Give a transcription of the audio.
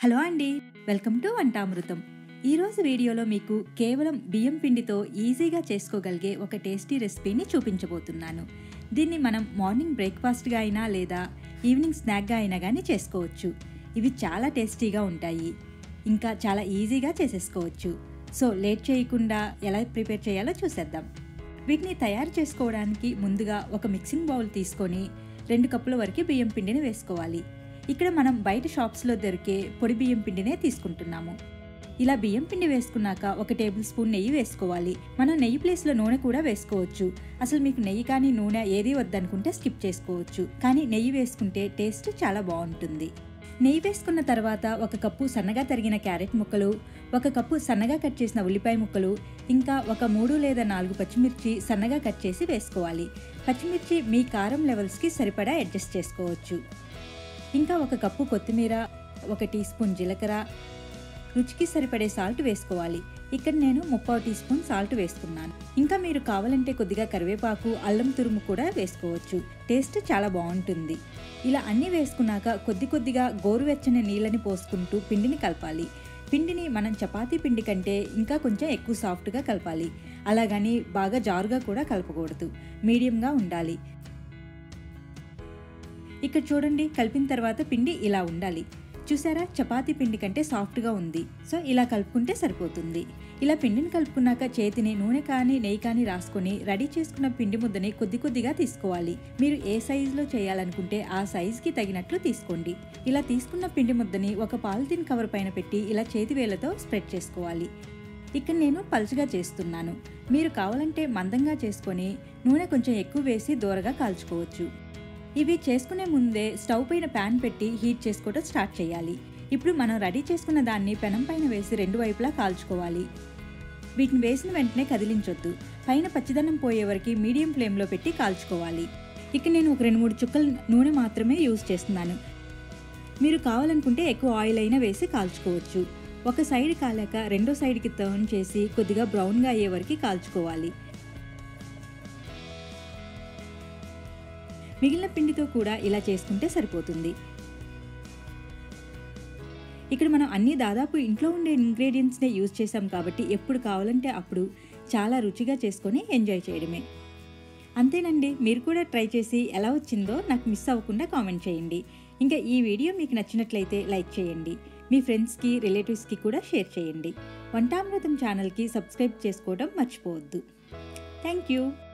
hello అండి welcome to వంటామృతం ఈరోజు వీడియోలో మీకు కేవలం బియ్యం పిండితో ఈజీగా చేసుకోగలిగే ఒక టేస్టీ రెసిపీని చూపించబోతున్నాను దీన్ని మనం మార్నింగ్ బ్రేక్ఫాస్ట్గా అయినా లేదా ఈవినింగ్ స్నాక్గా అయినా కానీ చేసుకోవచ్చు ఇవి చాలా టేస్టీగా ఉంటాయి ఇంకా చాలా ఈజీగా చేసేసుకోవచ్చు సో లేట్ చేయకుండా ఎలా ప్రిపేర్ చేయాలో చూసేద్దాం వీటిని తయారు చేసుకోవడానికి ముందుగా ఒక మిక్సింగ్ బౌల్ తీసుకొని రెండు కప్పుల వరకు బియ్యం పిండిని వేసుకోవాలి ఇక్కడ మనం బయట షాప్స్లో దొరికే పొడి బియ్యం పిండినే తీసుకుంటున్నాము ఇలా బియ్యం పిండి వేసుకున్నాక ఒక టేబుల్ స్పూన్ నెయ్యి వేసుకోవాలి మనం నెయ్యి ప్లేస్లో నూనె కూడా వేసుకోవచ్చు అసలు మీకు నెయ్యి కానీ నూనె ఏది వద్దనుకుంటే స్కిప్ చేసుకోవచ్చు కానీ నెయ్యి వేసుకుంటే టేస్ట్ చాలా బాగుంటుంది నెయ్యి వేసుకున్న తర్వాత ఒక కప్పు సన్నగా తరిగిన క్యారెట్ ముక్కలు ఒక కప్పు సన్నగా కట్ చేసిన ఉల్లిపాయ ముక్కలు ఇంకా ఒక మూడు లేదా నాలుగు పచ్చిమిర్చి సన్నగా కట్ చేసి వేసుకోవాలి పచ్చిమిర్చి మీ కారం లెవెల్స్కి సరిపడా అడ్జస్ట్ చేసుకోవచ్చు ఇంకా ఒక కప్పు కొత్తిమీర ఒక టీ స్పూన్ జీలకర్ర రుచికి సరిపడే సాల్ట్ వేసుకోవాలి ఇక్కడ నేను ముప్పావు టీ స్పూన్ సాల్ట్ వేసుకున్నాను ఇంకా మీరు కావాలంటే కొద్దిగా కరివేపాకు అల్లం తురుము కూడా వేసుకోవచ్చు టేస్ట్ చాలా బాగుంటుంది ఇలా అన్నీ వేసుకున్నాక కొద్ది కొద్దిగా గోరువెచ్చని నీళ్ళని పోసుకుంటూ పిండిని కలపాలి పిండిని మనం చపాతీ పిండి కంటే ఇంకా కొంచెం ఎక్కువ సాఫ్ట్గా కలపాలి అలాగని బాగా జారుగా కూడా కలపకూడదు మీడియంగా ఉండాలి ఇక్కడ చూడండి కలిపిన తర్వాత పిండి ఇలా ఉండాలి చూసారా చపాతీ పిండి కంటే సాఫ్ట్గా ఉంది సో ఇలా కలుపుకుంటే సరిపోతుంది ఇలా పిండిని కలుపుకున్నాక చేతిని నూనె కానీ నెయ్యి కానీ రాసుకొని రెడీ చేసుకున్న పిండి ముద్దని కొద్ది కొద్దిగా తీసుకోవాలి మీరు ఏ సైజులో చేయాలనుకుంటే ఆ సైజుకి తగినట్లు తీసుకోండి ఇలా తీసుకున్న పిండి ముద్దని ఒక పాలిథిన్ కవర్ పైన పెట్టి ఇలా చేతి వేలతో స్ప్రెడ్ చేసుకోవాలి ఇక్కడ నేను పలుచగా చేస్తున్నాను మీరు కావాలంటే మందంగా చేసుకొని నూనె కొంచెం ఎక్కువ వేసి దూరగా కాల్చుకోవచ్చు ఇవి చేసుకునే ముందే స్టవ్ పైన ప్యాన్ పెట్టి హీట్ చేసుకోవడం స్టార్ట్ చేయాలి ఇప్పుడు మనం రెడీ చేసుకున్న దాన్ని పెనం పైన వేసి రెండు వైపులా కాల్చుకోవాలి వీటిని వేసిన వెంటనే కదిలించొద్దు పైన పచ్చిదనం పోయే వరకు మీడియం ఫ్లేమ్లో పెట్టి కాల్చుకోవాలి ఇక నేను ఒక రెండు మూడు చుక్కల నూనె మాత్రమే యూజ్ చేస్తున్నాను మీరు కావాలనుకుంటే ఎక్కువ ఆయిల్ అయినా వేసి కాల్చుకోవచ్చు ఒక సైడ్ కాలాక రెండో సైడ్కి టర్న్ చేసి కొద్దిగా బ్రౌన్గా అయ్యే వరకు కాల్చుకోవాలి మిగిలిన పిండితో కూడా ఇలా చేసుకుంటే సరిపోతుంది ఇక్కడ మనం అన్ని దాదాపు ఇంట్లో ఉండే ఇంగ్రీడియంట్స్నే యూజ్ చేసాం కాబట్టి ఎప్పుడు కావాలంటే అప్పుడు చాలా రుచిగా చేసుకొని ఎంజాయ్ చేయడమే అంతేనండి మీరు కూడా ట్రై చేసి ఎలా వచ్చిందో నాకు మిస్ అవ్వకుండా కామెంట్ చేయండి ఇంకా ఈ వీడియో మీకు నచ్చినట్లయితే లైక్ చేయండి మీ ఫ్రెండ్స్కి రిలేటివ్స్కి కూడా షేర్ చేయండి వంటామృతం ఛానల్కి సబ్స్క్రైబ్ చేసుకోవడం మర్చిపోవద్దు థ్యాంక్ యూ